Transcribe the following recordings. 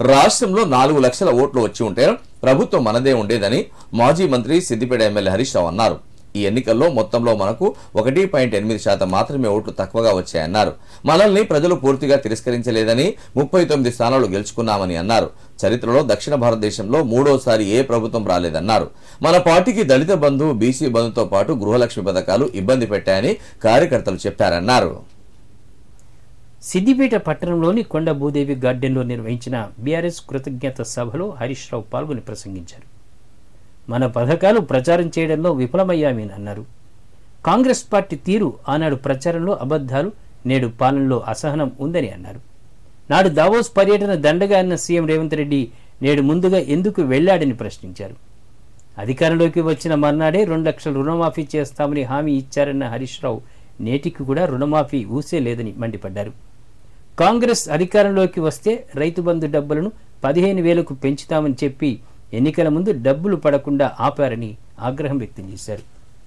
రాష్ట్రంలో నాలుగు లక్షల ఓట్లు వచ్చి ఉంటే ప్రభుత్వం మనదే ఉండేదని మాజీ మంత్రి సిద్దిపేట ఎమ్మెల్యే హరీష్ రావు అన్నారు ఈ ఎన్నికల్లో మొత్తంలో మనకు ఒకటి పాయింట్ ఎనిమిది శాతం మాత్రమే ఓట్లు తక్కువగా వచ్చాయన్నారు మనల్ని ప్రజలు పూర్తిగా తిరస్కరించలేదని ముప్పై తొమ్మిది స్థానాలు గెలుచుకున్నామని అన్నారు చరిత్రలో దక్షిణ భారతదేశంలో మూడోసారి ఏ ప్రభుత్వం రాలేదన్నారు మన పార్టీకి దళిత బంధు బీసీ బంధుతో పాటు గృహలక్ష్మి పథకాలు ఇబ్బంది పెట్టాయని కార్యకర్తలు చెప్పారన్నారు సిద్దిపేట పట్టణంలోని కొండ భూదేవి గార్డెన్లో నిర్వహించిన బీఆర్ఎస్ కృతజ్ఞత సభలో హరీష్ రావు పాల్గొని ప్రసంగించారు మన పథకాలు ప్రచారం చేయడంలో విఫలమయ్యామని అన్నారు కాంగ్రెస్ పార్టీ తీరు ఆనాడు ప్రచారంలో అబద్ధాలు నేడు పాలనలో అసహనం ఉందని అన్నారు నాడు దావోస్ పర్యటన దండగా అన్న సీఎం రేవంత్ రెడ్డి నేడు ముందుగా ఎందుకు వెళ్లాడని ప్రశ్నించారు అధికారంలోకి వచ్చిన మర్నాడే రెండు లక్షల రుణమాఫీ చేస్తామని హామీ ఇచ్చారన్న హరీష్ రావు నేటికి కూడా రుణమాఫీ ఊసే లేదని మండిపడ్డారు కాంగ్రెస్ అధికారంలోకి వస్తే రైతు బంధు డబ్బులను పదిహేను వేలకు పెంచుతామని చెప్పి ఎన్నికల ముందు డబ్బులు పడకుండా ఆపారని ఆగ్రహం వ్యక్తం చేశారు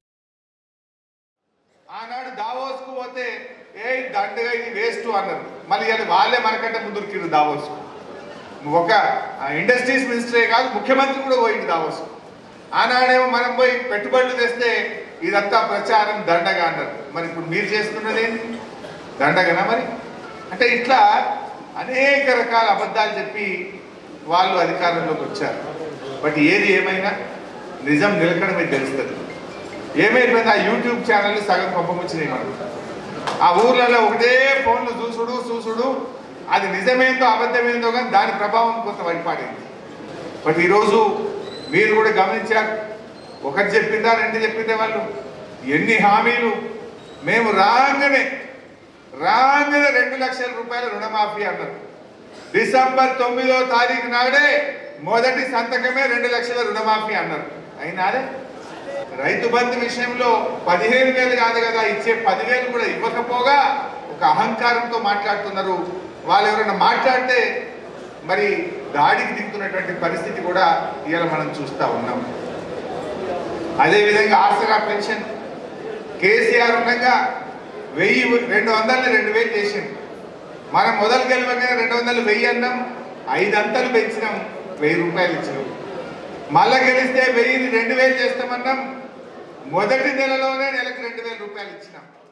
ఆనాడు దావోస్కు పోతే ఏ దండగా ఇది వేస్ట్ అన్నారు మళ్ళీ అది వాళ్ళే మనకంటే ముందుకిరు దావోస్ ఒక ఇండస్ట్రీస్ మినిస్టరే కాదు ముఖ్యమంత్రి కూడా పోయింది దావోస్ ఆనాడేమో మనం పోయి పెట్టుబడులు తెస్తే ఇదంతా ప్రచారం దండగా అన్నారు మరి ఇప్పుడు మీరు చేస్తున్నది ఏంటి దండగనా మరి అంటే ఇట్లా అనేక రకాల అబద్ధాలు చెప్పి వాళ్ళు అధికారంలోకి వచ్చారు బట్ ఏది ఏమైనా నిజం నిలకడమే తెలుస్తుంది ఏమైపోయింది ఆ యూట్యూబ్ ఛానల్ సగం పంపముచ్చినాయి మనం ఆ ఊర్లలో ఒకటే ఫోన్లు చూసుడు చూసుడు అది నిజమేందో అబద్ధమేందో కానీ దాని ప్రభావం కొంత పడిపాడింది బట్ ఈరోజు మీరు కూడా గమనించారు ఒకటి చెప్పిందా రెండు చెప్పిందే వాళ్ళు ఎన్ని హామీలు మేము రాగానే రాగానే రెండు లక్షల రూపాయల రుణమాఫీ అన్నారు డిసెంబర్ తొమ్మిదో తారీఖు నాడే మొదటి సంతకమే రెండు లక్షల రుణమాఫీ అన్నారు అయినాదే రైతు బంధు విషయంలో పదిహేను వేలు కాదు కదా ఇచ్చే పదివేలు కూడా ఇవ్వకపోగా ఒక అహంకారంతో మాట్లాడుతున్నారు వాళ్ళు ఎవరైనా మాట్లాడితే మరి దాడికి దిగుతున్నటువంటి పరిస్థితి కూడా ఇవాళ మనం చూస్తా ఉన్నాం అదేవిధంగా ఆసరా పెన్షన్ కేసీఆర్ ఉండగా వెయ్యి రెండు వందలని రెండు వేలు చేసింది మనం మొదలు గెలవగానే రెండు వందలు వెయ్యి అన్నాం ఐదు అంతలు పెంచినాం వెయ్యి రూపాయలు ఇచ్చినాం మళ్ళా గెలిస్తే వెయ్యిని రెండు వేలు చేస్తామన్నాం మొదటి నెలలోనే నెలకు రెండు వేల రూపాయలు ఇచ్చినాం